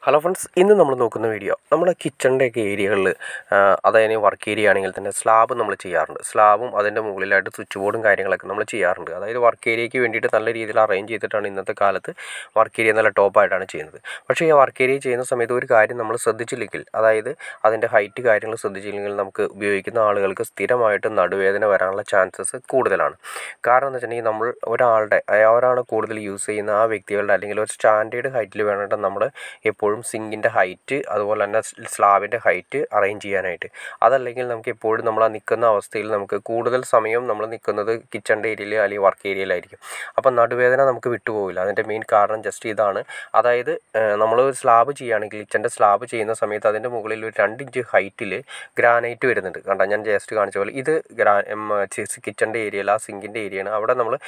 hello friends ഇന്ന് നമ്മൾ നോക്കുന്ന വീഡിയോ നമ്മുടെ കിച്ചണിൻ്റെയൊക്കെ ഏരിയകളിൽ അതായത് വർക്ക് ഏരിയ ആണെങ്കിൽ തന്നെ സ്ലാബ് നമ്മൾ ചെയ്യാറുണ്ട് സ്ലാബും അതിൻ്റെ മുകളിലായിട്ട് സ്വിച്ച് ബോർഡും കാര്യങ്ങളൊക്കെ നമ്മൾ ചെയ്യാറുണ്ട് അതായത് വർക്ക് ഏരിയയ്ക്ക് വേണ്ടിയിട്ട് നല്ല രീതിയിൽ അറേഞ്ച് ചെയ്തിട്ടാണ് ഇന്നത്തെ കാലത്ത് വർക്ക് ഏരിയ നല്ല ടോപ്പായിട്ടാണ് ചെയ്യുന്നത് പക്ഷേ ഈ വർക്ക് ഏരിയ ചെയ്യുന്ന സമയത്ത് ഒരു കാര്യം നമ്മൾ ശ്രദ്ധിച്ചില്ലെങ്കിൽ അതായത് അതിൻ്റെ ഹൈറ്റ് കാര്യങ്ങൾ ശ്രദ്ധിച്ചില്ലെങ്കിൽ നമുക്ക് ഉപയോഗിക്കുന്ന ആളുകൾക്ക് സ്ഥിരമായിട്ട് നടുവേദന വരാനുള്ള ചാൻസസ് കൂടുതലാണ് കാരണം എന്ന് വെച്ചിട്ടുണ്ടെങ്കിൽ നമ്മൾ ഒരാളുടെ അവരാണ് കൂടുതൽ യൂസ് ചെയ്യുന്ന ആ വ്യക്തികളുടെ അല്ലെങ്കിൽ ഒരു സ്റ്റാൻഡേർഡ് ഹൈറ്റിൽ വേണ്ടിയിട്ട് നമ്മൾ എപ്പോഴും സിങ്കിൻ്റെ ഹൈറ്റ് അതുപോലെ തന്നെ സ്ലാബിൻ്റെ ഹൈറ്റ് അറേഞ്ച് ചെയ്യാനായിട്ട് അതല്ലെങ്കിൽ നമുക്ക് എപ്പോഴും നമ്മൾ ആ നിൽക്കുന്ന അവസ്ഥയിൽ നമുക്ക് കൂടുതൽ സമയം നമ്മൾ നിൽക്കുന്നത് കിച്ചണിൻ്റെ ഏരിയയിൽ അല്ലെങ്കിൽ വർക്ക് ഏരിയയിലായിരിക്കും അപ്പം നടുവേദന നമുക്ക് വിട്ടുപോകില്ല അതിൻ്റെ മെയിൻ കാരണം ജസ്റ്റ് ഇതാണ് അതായത് നമ്മൾ സ്ലാബ് ചെയ്യുകയാണെങ്കിൽ കിച്ചൻ്റെ സ്ലാബ് ചെയ്യുന്ന സമയത്ത് അതിൻ്റെ മുകളിൽ ഒരു രണ്ട് ഇഞ്ച് ഹൈറ്റിൽ ഗ്രാനൈറ്റ് വരുന്നുണ്ട് കണ്ടോ ഞാൻ ജസ്റ്റ് കാണിച്ച പോലെ ഇത് ഗ്രാ കിച്ചൻ്റെ ഏരിയയിൽ ആ സിങ്കിൻ്റെ ഏരിയയാണ് അവിടെ നമ്മൾ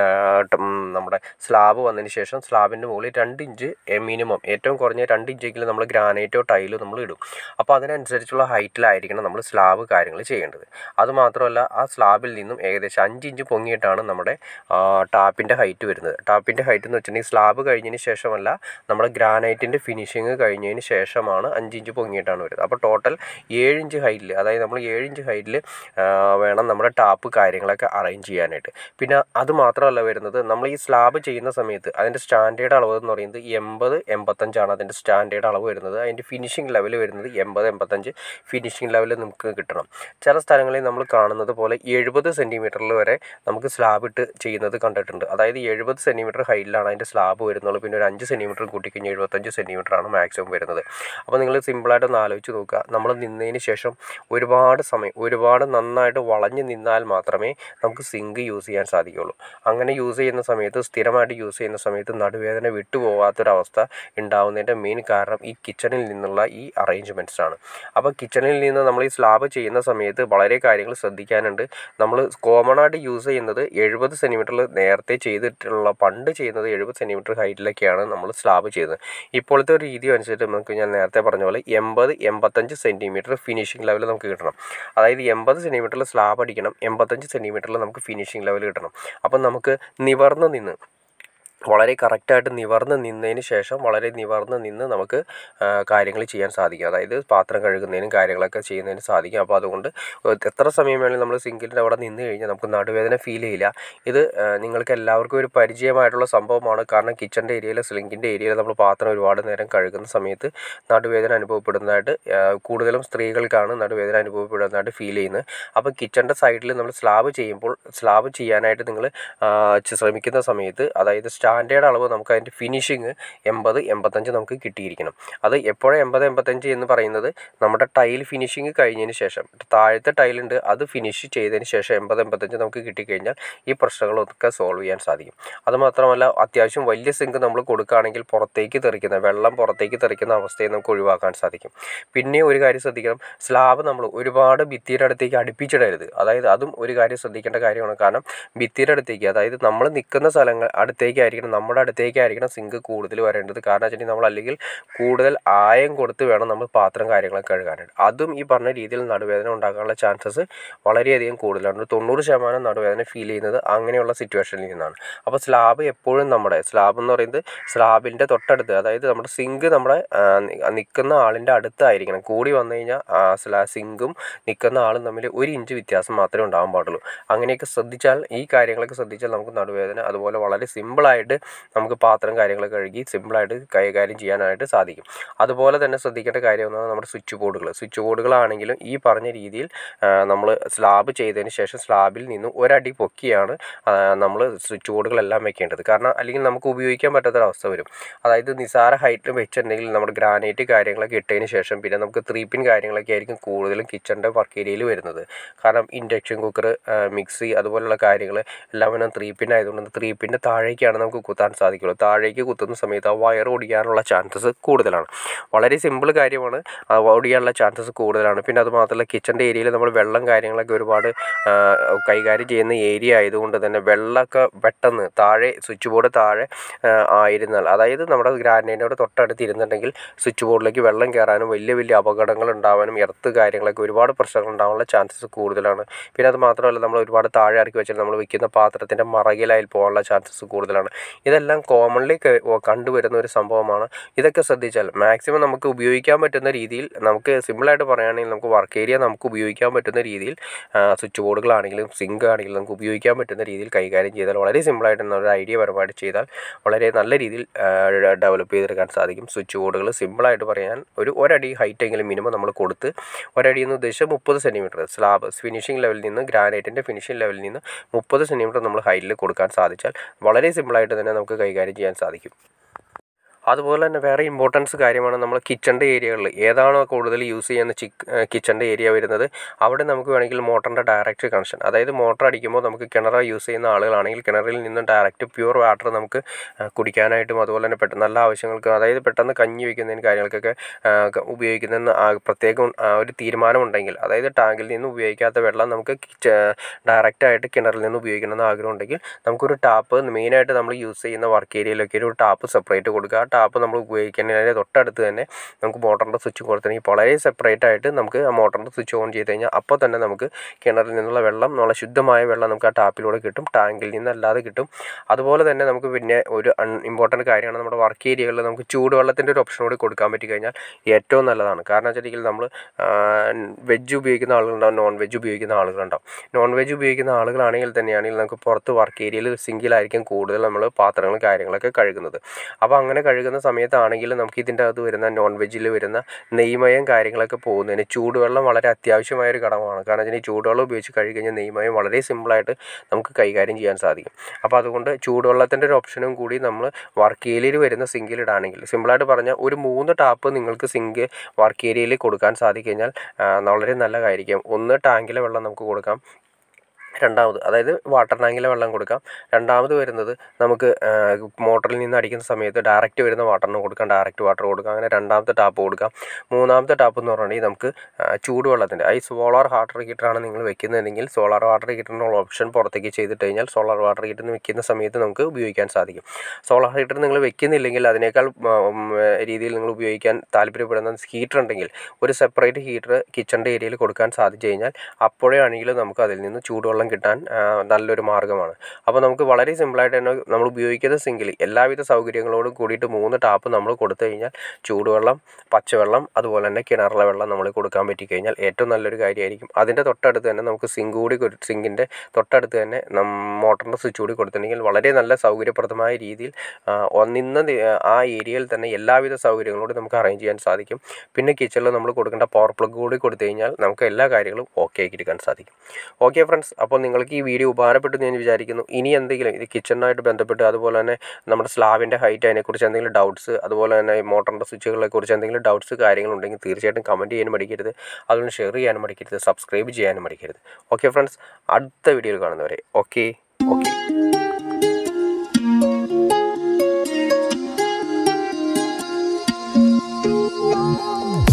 നമ്മുടെ സ്ലാബ് വന്നതിന് ശേഷം സ്ലാബിൻ്റെ മുകളിൽ രണ്ട് ഇഞ്ച് മിനിമം ഏറ്റവും കുറഞ്ഞ രണ്ട് ഇഞ്ചെങ്കിലും നമ്മൾ ഗ്രാനൈറ്റോ ടൈലോ നമ്മൾ ഇടും അപ്പോൾ അതിനനുസരിച്ചുള്ള ഹൈറ്റിലായിരിക്കണം നമ്മൾ സ്ലാബ് കാര്യങ്ങൾ ചെയ്യേണ്ടത് അതുമാത്രമല്ല ആ സ്ലാബിൽ നിന്നും ഏകദേശം അഞ്ച് ഇഞ്ച് പൊങ്ങിയിട്ടാണ് നമ്മുടെ ടാപ്പിൻ്റെ ഹൈറ്റ് വരുന്നത് ടാപ്പിൻ്റെ ഹൈറ്റ് എന്ന് വെച്ചിട്ടുണ്ടെങ്കിൽ സ്ലാബ് കഴിഞ്ഞതിന് ശേഷമല്ല നമ്മുടെ ഗ്രാനൈറ്റിൻ്റെ ഫിനിഷിങ് കഴിഞ്ഞതിന് ശേഷമാണ് അഞ്ച് ഇഞ്ച് പൊങ്ങിയിട്ടാണ് വരുന്നത് അപ്പോൾ ടോട്ടൽ ഏഴ് ഇഞ്ച് ഹൈറ്റിൽ അതായത് നമ്മൾ ഏഴ് ഇഞ്ച് ഹൈറ്റിൽ വേണം നമ്മുടെ ടാപ്പ് കാര്യങ്ങളൊക്കെ അറേഞ്ച് ചെയ്യാനായിട്ട് പിന്നെ അത് മാത്രമല്ല വരുന്നത് നമ്മൾ ഈ സ്ലാബ് ചെയ്യുന്ന സമയത്ത് അതിൻ്റെ സ്റ്റാൻഡേർഡ് അളവ് എന്ന് പറയുന്നത് എൺപത് എൺപത്തഞ്ചാണ് അതിൻ്റെ സ്റ്റാൻഡേർഡ് അളവ് വരുന്നത് അതിൻ്റെ ഫിനിഷിംഗ് ലെവൽ വരുന്നത് എൺപത് എൺപത്തഞ്ച് ഫിനിഷിംഗ് ലെവൽ നമുക്ക് കിട്ടണം ചില സ്ഥലങ്ങളിൽ നമ്മൾ കാണുന്നത് പോലെ എഴുപത് സെൻറ്റിമീറ്ററിൽ വരെ നമുക്ക് സ്ലാബ് ഇട്ട് ചെയ്യുന്നത് കണ്ടിട്ടുണ്ട് അതായത് എഴുപത് സെൻറ്റിമീറ്റർ ഹൈറ്റിലാണ് അതിൻ്റെ സ്ലാബ് വരുന്നുള്ളൂ പിന്നെ ഒരു അഞ്ച് സെൻറ്റിമീറ്റർ കൂട്ടിക്കഴിഞ്ഞാൽ എഴുപത്തഞ്ച് സെൻറ്റിമീറ്ററാണ് മാക്സിമം വരുന്നത് അപ്പോൾ നിങ്ങൾ സിമ്പിളായിട്ട് ഒന്ന് ആലോചിച്ച് നോക്കുക നമ്മൾ നിന്നതിന് ശേഷം ഒരുപാട് സമയം ഒരുപാട് നന്നായിട്ട് വളഞ്ഞ് നിന്നാൽ മാത്രമേ നമുക്ക് സിങ്ക് യൂസ് ചെയ്യാൻ സാധിക്കുകയുള്ളൂ അങ്ങനെ യൂസ് ചെയ്യുന്ന സമയത്ത് സ്ഥിരമായിട്ട് യൂസ് ചെയ്യുന്ന സമയത്ത് നടുവേദന വിട്ടുപോകാത്തൊരവസ്ഥ ഉണ്ടാവുന്നതിൻ്റെ മെയിൻ കാരണം ഈ കിച്ചണിൽ നിന്നുള്ള ഈ അറേഞ്ച്മെൻറ്റ്സ് ആണ് അപ്പോൾ കിച്ചണിൽ നിന്ന് നമ്മൾ ഈ സ്ലാബ് ചെയ്യുന്ന സമയത്ത് വളരെ കാര്യങ്ങൾ ശ്രദ്ധിക്കാനുണ്ട് നമ്മൾ കോമൺ ആയിട്ട് യൂസ് ചെയ്യുന്നത് എഴുപത് സെൻറ്റിമീറ്ററിൽ നേരത്തെ ചെയ്തിട്ടുള്ള പണ്ട് ചെയ്യുന്നത് എഴുപത് സെൻറ്റിമീറ്റർ ഹൈറ്റിലൊക്കെയാണ് നമ്മൾ സ്ലാബ് ചെയ്യുന്നത് ഇപ്പോഴത്തെ ഒരു രീതി അനുസരിച്ച് നമുക്ക് ഞാൻ നേരത്തെ പറഞ്ഞ പോലെ എൺപത് എൺപത്തഞ്ച് സെൻറ്റിമീറ്റർ ഫിനിഷിംഗ് ലെവൽ നമുക്ക് കിട്ടണം അതായത് എൺപത് സെൻറ്റിമീറ്ററിൽ സ്ലാബ് അടിക്കണം എൺപത്തഞ്ച് സെൻറ്റിമീറ്ററിൽ നമുക്ക് ഫിനിഷിംഗ് ലെവൽ കിട്ടണം അപ്പം നമുക്ക് നിവർന്ന് നിന്ന് വളരെ കറക്റ്റായിട്ട് നിവർന്ന് നിന്നതിന് ശേഷം വളരെ നിവർന്ന് നിന്ന് നമുക്ക് കാര്യങ്ങൾ ചെയ്യാൻ സാധിക്കും അതായത് പാത്രം കഴുകുന്നതിനും കാര്യങ്ങളൊക്കെ ചെയ്യുന്നതിന് സാധിക്കും അപ്പോൾ അതുകൊണ്ട് എത്ര സമയം വേണമെങ്കിലും നമ്മൾ സിങ്കിൻ്റെ അവിടെ നിന്ന് കഴിഞ്ഞാൽ നമുക്ക് നടുവേദന ഫീൽ ചെയ്യില്ല ഇത് നിങ്ങൾക്ക് എല്ലാവർക്കും ഒരു പരിചയമായിട്ടുള്ള സംഭവമാണ് കാരണം കിച്ചൻ്റെ ഏരിയയിൽ സിങ്കിൻ്റെ ഏരിയയിൽ നമ്മൾ പാത്രം ഒരുപാട് നേരം കഴുകുന്ന സമയത്ത് നടുവേദന അനുഭവപ്പെടുന്നതായിട്ട് കൂടുതലും സ്ത്രീകൾക്കാണ് നടുവേദന അനുഭവപ്പെടുന്നതായിട്ട് ഫീൽ ചെയ്യുന്നത് അപ്പോൾ കിച്ചൻ്റെ സൈഡിൽ നമ്മൾ സ്ലാബ് ചെയ്യുമ്പോൾ സ്ലാബ് ചെയ്യാനായിട്ട് നിങ്ങൾ ശ്രമിക്കുന്ന സമയത്ത് അതായത് സ്റ്റാൻഡേർഡ് അളവ് നമുക്ക് അതിൻ്റെ ഫിനിഷിങ് എൺപത് എൺപത്തഞ്ച് നമുക്ക് കിട്ടിയിരിക്കണം അത് എപ്പോഴും എൺപത് എൺപത്തഞ്ച് എന്ന് പറയുന്നത് നമ്മുടെ ടൈൽ ഫിനിഷിങ് കഴിഞ്ഞതിന് ശേഷം താഴത്തെ ടൈലുണ്ട് അത് ഫിനിഷ് ചെയ്തതിന് ശേഷം എൺപത് എൺപത്തഞ്ച് നമുക്ക് കിട്ടിക്കഴിഞ്ഞാൽ ഈ പ്രശ്നങ്ങളൊക്കെ സോൾവ് ചെയ്യാൻ സാധിക്കും അതുമാത്രമല്ല അത്യാവശ്യം വലിയ സിങ്ക് നമ്മൾ കൊടുക്കുകയാണെങ്കിൽ പുറത്തേക്ക് തെറിക്കുന്ന വെള്ളം പുറത്തേക്ക് തെറിക്കുന്ന അവസ്ഥയെ നമുക്ക് ഒഴിവാക്കാൻ സാധിക്കും പിന്നെ ഒരു കാര്യം ശ്രദ്ധിക്കണം സ്ലാബ് നമ്മൾ ഒരുപാട് ഭിത്തിയുടെ അടുത്തേക്ക് അടുപ്പിച്ചിടരുത് അതായത് അതും ഒരു കാര്യം ശ്രദ്ധിക്കേണ്ട കാര്യമാണ് കാരണം ഭിത്തിയുടെ അടുത്തേക്ക് അതായത് നമ്മൾ നിൽക്കുന്ന സ്ഥലങ്ങൾ അടുത്തേക്കായിരിക്കണം നമ്മുടെ അടുത്തേക്കായിരിക്കണം സിങ്ക് കൂടുതൽ വരേണ്ടത് കാരണം വെച്ചിട്ടുണ്ടെങ്കിൽ നമ്മൾ അല്ലെങ്കിൽ കൂടുതൽ ആയം കൊടുത്ത് വേണം നമ്മൾ പാത്രം കാര്യങ്ങളൊക്കെ കഴുകാനായിട്ട് അതും ഈ പറഞ്ഞ രീതിയിൽ നടുവേദന ഉണ്ടാക്കാനുള്ള ചാൻസസ് വളരെയധികം കൂടുതലാണ് തൊണ്ണൂറ് ശതമാനം നടുവേദന ഫീൽ ചെയ്യുന്നത് അങ്ങനെയുള്ള സിറ്റുവേഷനിൽ നിന്നാണ് അപ്പോൾ സ്ലാബ് എപ്പോഴും നമ്മുടെ സ്ലാബ് എന്ന് പറയുന്നത് സ്ലാബിൻ്റെ തൊട്ടടുത്ത് അതായത് നമ്മുടെ സിങ്ക് നമ്മുടെ നിൽക്കുന്ന ആളിൻ്റെ അടുത്തായിരിക്കണം കൂടി വന്നു കഴിഞ്ഞാൽ സ്ലാ സിങ്കും നിൽക്കുന്ന ആളും തമ്മിൽ ഒരു ഇഞ്ച് വ്യത്യാസം മാത്രമേ ഉണ്ടാകാൻ പാടുള്ളൂ അങ്ങനെയൊക്കെ ശ്രദ്ധിച്ചാൽ ഈ കാര്യങ്ങളൊക്കെ ശ്രദ്ധിച്ചാൽ നമുക്ക് നടുവേദന അതുപോലെ വളരെ സിമ്പിളായിട്ട് നമുക്ക് പാത്രം കാര്യങ്ങളൊക്കെ കഴുകി സിമ്പിളായിട്ട് കൈകാര്യം ചെയ്യാനായിട്ട് സാധിക്കും അതുപോലെ തന്നെ ശ്രദ്ധിക്കേണ്ട കാര്യം എന്ന് നമ്മുടെ സ്വിച്ച് ബോർഡുകൾ സ്വിച്ച് ബോർഡുകളാണെങ്കിലും ഈ പറഞ്ഞ രീതിയിൽ നമ്മൾ സ്ലാബ് ചെയ്തതിന് ശേഷം സ്ലാബിൽ നിന്നും ഒരടി പൊക്കിയാണ് നമ്മൾ സ്വിച്ച് ബോർഡുകളെല്ലാം വെക്കേണ്ടത് കാരണം അല്ലെങ്കിൽ നമുക്ക് ഉപയോഗിക്കാൻ പറ്റാത്തൊരവസ്ഥ വരും അതായത് നിസാര ഹൈറ്റിൽ വെച്ചിട്ടുണ്ടെങ്കിൽ നമ്മുടെ ഗ്രാനൈറ്റ് കാര്യങ്ങളൊക്കെ ഇട്ടതിന് ശേഷം പിന്നെ നമുക്ക് ത്രീ പിൻ കാര്യങ്ങളൊക്കെ ആയിരിക്കും കൂടുതലും കിച്ചണിൻ്റെ വർക്ക് ഏരിയയിൽ വരുന്നത് കാരണം ഇൻഡക്ഷൻ കുക്കർ മിക്സി അതുപോലുള്ള കാര്യങ്ങൾ എല്ലാം പിന്നെ ത്രീ പിൻ ആയതുകൊണ്ട് ത്രീ പിൻ്റെ താഴേക്കാണ് നമുക്ക് കുത്താൻ സാധിക്കുള്ളൂ താഴേക്ക് കുത്തുന്ന സമയത്ത് ആ വയർ ഒടിയാനുള്ള ചാൻസസ് കൂടുതലാണ് വളരെ സിമ്പിൾ കാര്യമാണ് ഒടിയാനുള്ള ചാൻസസ് കൂടുതലാണ് പിന്നെ അത് മാത്രമല്ല കിച്ചൻ്റെ ഏരിയയിൽ നമ്മൾ വെള്ളം കാര്യങ്ങളൊക്കെ ഒരുപാട് കൈകാര്യം ചെയ്യുന്ന ഏരിയ ആയതുകൊണ്ട് തന്നെ വെള്ളമൊക്കെ പെട്ടെന്ന് താഴെ സ്വിച്ച് ബോർഡ് താഴെ ആയിരുന്നാൽ അതായത് നമ്മുടെ ഗ്രാനൈറ്റിനോട് തൊട്ടടുത്ത് ഇരുന്നുണ്ടെങ്കിൽ സ്വിച്ച് ബോർഡിലേക്ക് വെള്ളം കയറാനും വലിയ വലിയ അപകടങ്ങൾ ഉണ്ടാവാനും എർത്ത് കാര്യങ്ങളൊക്കെ ഒരുപാട് പ്രശ്നങ്ങൾ ഉണ്ടാവാനുള്ള ചാൻസസ് കൂടുതലാണ് പിന്നെ അത് മാത്രമല്ല നമ്മൾ ഒരുപാട് താഴെ ഇറക്കി വെച്ചാൽ നമ്മൾ വെക്കുന്ന പാത്രത്തിൻ്റെ മറകിലായി പോകാനുള്ള ചാൻസസ് കൂടുതലാണ് ഇതെല്ലാം കോമൺലി കണ്ടുവരുന്ന ഒരു സംഭവമാണ് ഇതൊക്കെ ശ്രദ്ധിച്ചാൽ മാക്സിമം നമുക്ക് ഉപയോഗിക്കാൻ പറ്റുന്ന രീതിയിൽ നമുക്ക് സിമ്പിളായിട്ട് പറയുകയാണെങ്കിൽ നമുക്ക് വർക്ക് ഏരിയ നമുക്ക് ഉപയോഗിക്കാൻ പറ്റുന്ന രീതിയിൽ സ്വിച്ച് ബോർഡുകളാണെങ്കിലും സിങ്ക് ആണെങ്കിലും നമുക്ക് ഉപയോഗിക്കാൻ പറ്റുന്ന രീതിയിൽ കൈകാര്യം ചെയ്താൽ വളരെ സിമ്പിളായിട്ട് ഒരു ഐഡിയ പരമായിട്ട് ചെയ്താൽ വളരെ നല്ല രീതിയിൽ ഡെവലപ്പ് ചെയ്തെടുക്കാൻ സാധിക്കും സ്വിച്ച് ബോർഡുകൾ സിമ്പിളായിട്ട് പറയാൻ ഒരു ഒരടി ഹൈറ്റ് എങ്കിലും മിനിമം നമ്മൾ കൊടുത്ത് ഒരടി എന്ന് ഉദ്ദേശിച്ചാൽ മുപ്പത് സെൻറ്റിമീറ്റർ സ്ലാബ് ഫിനിഷിംഗ് ലെവലിൽ നിന്ന് ഗ്രാനൈറ്റിൻ്റെ ഫിനിഷിംഗ് ലെവലിൽ നിന്ന് മുപ്പത് സെൻറ്റിമീറ്റർ നമ്മൾ ഹൈറ്റിൽ കൊടുക്കാൻ സാധിച്ചാൽ വളരെ സിമ്പിളായിട്ട് തന്നെ നമുക്ക് കൈകാര്യം ചെയ്യാൻ സാധിക്കും അതുപോലെ തന്നെ വേറെ ഇമ്പോർട്ടൻസ് കാര്യമാണ് നമ്മൾ കിച്ചണിൻ്റെ ഏരിയകളിൽ ഏതാണോ കൂടുതൽ യൂസ് ചെയ്യുന്ന ചിക്ക് കിച്ചണിൻ്റെ ഏരിയ വരുന്നത് അവിടെ നമുക്ക് വേണമെങ്കിൽ മോട്ടറിൻ്റെ ഡയറക്റ്റ് കണക്ഷൻ അതായത് മോട്ടർ അടിക്കുമ്പോൾ നമുക്ക് കിണർ യൂസ് ചെയ്യുന്ന ആളുകളാണെങ്കിൽ കിണറിൽ നിന്ന് ഡയറക്റ്റ് പ്യൂർ വാട്ടർ നമുക്ക് കുടിക്കാനായിട്ടും അതുപോലെ തന്നെ പെട്ടെന്ന് നല്ല ആവശ്യങ്ങൾക്ക് അതായത് പെട്ടെന്ന് കഞ്ഞി വയ്ക്കുന്നതിന് കാര്യങ്ങൾക്കൊക്കെ ഉപയോഗിക്കുന്നതെന്ന് പ്രത്യേകം ഒരു തീരുമാനമുണ്ടെങ്കിൽ അതായത് ടാങ്കിൽ നിന്ന് ഉപയോഗിക്കാത്ത വെള്ളം നമുക്ക് ഡയറക്റ്റായിട്ട് കിണറിൽ നിന്ന് ഉപയോഗിക്കണമെന്ന് ആഗ്രഹം ഉണ്ടെങ്കിൽ നമുക്കൊരു ടാപ്പ് മെയിനായിട്ട് നമ്മൾ യൂസ് ചെയ്യുന്ന വർക്ക് ഏരിയയിലൊക്കെ ഒരു ടാപ്പ് സെപ്പറേറ്റ് കൊടുക്കുക ആ ടാപ്പ് നമ്മൾ ഉപയോഗിക്കുന്നതിന് തൊട്ടടുത്ത് തന്നെ നമുക്ക് മോട്ടറിൻ്റെ സ്വിച്ച് കൊടുത്തിട്ടുണ്ടെങ്കിൽ വളരെ സെപ്പറേറ്റ് ആയിട്ട് നമുക്ക് ആ മോട്ടറിൻ്റെ സ്വിച്ച് ഓൺ ചെയ്ത് കഴിഞ്ഞാൽ അപ്പോൾ തന്നെ നമുക്ക് കിണറിൽ നിന്നുള്ള വെള്ളം നല്ല ശുദ്ധമായ വെള്ളം നമുക്ക് ആ ടാപ്പിലൂടെ കിട്ടും ടാങ്കിൽ നിന്നല്ലാതെ കിട്ടും അതുപോലെ തന്നെ നമുക്ക് പിന്നെ ഒരു അൺ ഇമ്പോർട്ടൻറ്റ് കാര്യമാണ് നമ്മുടെ വർക്ക് ഏരിയകളിൽ നമുക്ക് ചൂടുവെള്ളത്തിൻ്റെ ഒരു ഓപ്ഷൻ കൂടി കൊടുക്കാൻ പറ്റി കഴിഞ്ഞാൽ ഏറ്റവും നല്ലതാണ് കാരണം വെച്ചിട്ടുണ്ടെങ്കിൽ നമ്മൾ വെജ് ഉപയോഗിക്കുന്ന ആളുകളുണ്ടാവും നോൺ വെജ് ഉപയോഗിക്കുന്ന ആളുകളുണ്ടാവും നോൺ വെജ് ഉപയോഗിക്കുന്ന ആളുകളാണെങ്കിൽ തന്നെയാണെങ്കിൽ നമുക്ക് പുറത്ത് വർക്ക് ഏരിയയിൽ സിങ്കിലായിരിക്കും കൂടുതൽ നമ്മൾ പാത്രങ്ങളും കാര്യങ്ങളൊക്കെ കഴുകുന്നത് അപ്പോൾ അങ്ങനെ കഴുകുന്ന സമയത്താണെങ്കിൽ നമുക്ക് ഇതിൻ്റെ അകത്ത് വരുന്ന നോൺ വെജിൽ വരുന്ന നെയ്മയം കാര്യങ്ങളൊക്കെ പോകുന്നതിന് ചൂടുവെള്ളം വളരെ അത്യാവശ്യമായ ഒരു ഘടകമാണ് കാരണം വെച്ചാൽ ഈ ചൂടുവെള്ളം ഉപയോഗിച്ച് കഴുകി നെയ്മയം വളരെ സിമ്പിളായിട്ട് നമുക്ക് കൈകാര്യം ചെയ്യാൻ സാധിക്കും അപ്പോൾ അതുകൊണ്ട് ചൂടുവെള്ളത്തിൻ്റെ ഒരു ഓപ്ഷനും കൂടി നമ്മൾ വർക്ക് ഏരിയയിൽ വരുന്ന സിങ്കിലിടാണെങ്കിൽ സിമ്പിളായിട്ട് പറഞ്ഞാൽ ഒരു മൂന്ന് ടാപ്പ് നിങ്ങൾക്ക് സിങ്ക് വർക്ക് ഏരിയയിൽ കൊടുക്കാൻ സാധിക്കഴിഞ്ഞാൽ വളരെ നല്ല കാര്യമായിരിക്കും ഒന്ന് ടാങ്കിലെ വെള്ളം നമുക്ക് കൊടുക്കാം രണ്ടാമത് അതായത് വാട്ടർ ടാങ്കിലെ വെള്ളം കൊടുക്കാം രണ്ടാമത് വരുന്നത് നമുക്ക് മോട്ടറിൽ നിന്ന് അടിക്കുന്ന സമയത്ത് ഡയറക്റ്റ് വരുന്ന വാട്ടറിന് കൊടുക്കാം ഡയറക്റ്റ് വാട്ടർ കൊടുക്കാം അങ്ങനെ രണ്ടാമത്തെ ടാപ്പ് കൊടുക്കാം മൂന്നാമത്തെ ടാപ്പ് എന്ന് പറഞ്ഞിട്ടുണ്ടെങ്കിൽ നമുക്ക് ചൂടുവെള്ളത്തിൻ്റെ ഈ സോളാർ വാട്ടർ ഹീറ്ററാണ് നിങ്ങൾ വെക്കുന്നതെങ്കിൽ സോളാർ വാട്ടർ ഹീറ്ററിനുള്ള ഓപ്ഷൻ പുറത്തേക്ക് ചെയ്തിട്ട് കഴിഞ്ഞാൽ സോളാർ വാട്ടർ ഹീറ്ററിന് വെക്കുന്ന സമയത്ത് നമുക്ക് ഉപയോഗിക്കാൻ സാധിക്കും സോളാർ ഹീറ്റർ നിങ്ങൾ വെക്കുന്നില്ലെങ്കിൽ അതിനേക്കാൾ രീതിയിൽ നിങ്ങൾ ഉപയോഗിക്കാൻ താല്പര്യപ്പെടുന്ന ഹീറ്റർ ഉണ്ടെങ്കിൽ ഒരു സെപ്പറേറ്റ് ഹീറ്റർ കിച്ചണിൻ്റെ ഏരിയയിൽ കൊടുക്കാൻ സാധിച്ചു കഴിഞ്ഞാൽ അപ്പോഴാണെങ്കിൽ നമുക്ക് അതിൽ നിന്ന് ചൂടുവെള്ളം കിട്ടാൻ നല്ലൊരു മാർഗ്ഗമാണ് അപ്പോൾ നമുക്ക് വളരെ സിമ്പിളായിട്ട് തന്നെ നമ്മൾ ഉപയോഗിക്കുന്ന സിങ്കിൽ എല്ലാവിധ സൗകര്യങ്ങളോടും കൂടിയിട്ട് മൂന്ന് ടാപ്പ് നമ്മൾ കൊടുത്തു കഴിഞ്ഞാൽ ചൂടുവെള്ളം പച്ചവെള്ളം അതുപോലെ തന്നെ കിണറിലെ വെള്ളം നമ്മൾ കൊടുക്കാൻ പറ്റിക്കഴിഞ്ഞാൽ ഏറ്റവും നല്ലൊരു കാര്യമായിരിക്കും അതിൻ്റെ തൊട്ടടുത്ത് തന്നെ നമുക്ക് സിങ്ക് കൂടി സിങ്കിൻ്റെ തൊട്ടടുത്ത് തന്നെ മോട്ടറിൻ്റെ സ്വിച്ച് കൂടി കൊടുത്തിട്ടുണ്ടെങ്കിൽ വളരെ നല്ല സൗകര്യപ്രദമായ രീതിയിൽ ഒന്നിന്ന ആ ഏരിയയിൽ തന്നെ എല്ലാവിധ സൗകര്യങ്ങളോടും നമുക്ക് അറേഞ്ച് ചെയ്യാൻ സാധിക്കും പിന്നെ കിച്ചണിൽ നമ്മൾ കൊടുക്കേണ്ട പവർ പ്ലഗ് കൂടി കൊടുത്തു കഴിഞ്ഞാൽ നമുക്ക് എല്ലാ കാര്യങ്ങളും ഓക്കെ ആക്കി എടുക്കാൻ സാധിക്കും ഓക്കെ ഫ്രണ്ട്സ് അപ്പോൾ നിങ്ങൾക്ക് ഈ വീഡിയോ ഉപകാരപ്പെട്ടു ഞാൻ വിചാരിക്കുന്നു ഇനി എന്തെങ്കിലും ഇത് കിച്ചണായിട്ട് ബന്ധപ്പെട്ട് അതുപോലെ തന്നെ നമ്മുടെ സ്ലാബിൻ്റെ ഹൈറ്റ് അതിനെക്കുറിച്ച് എന്തെങ്കിലും ഡൗട്ട്സ് അതുപോലെ തന്നെ മോട്ടറിൻ്റെ സ്വിച്ചുകളെ കുറിച്ച് എന്തെങ്കിലും ഡൗട്ട്സ് കാര്യങ്ങളുണ്ടെങ്കിൽ തീർച്ചയായിട്ടും കമൻറ്റ് ചെയ്യാനും മടിക്കരുത് അതുകൊണ്ട് ഷെയർ ചെയ്യാനും മടിക്കരുത് സബ്സ്ക്രൈബ് ചെയ്യാനും മടിക്കരുത് ഓക്കെ ഫ്രണ്ട്സ് അടുത്ത വീഡിയോയിൽ കാണുന്നവരെ ഓക്കെ ഓക്കെ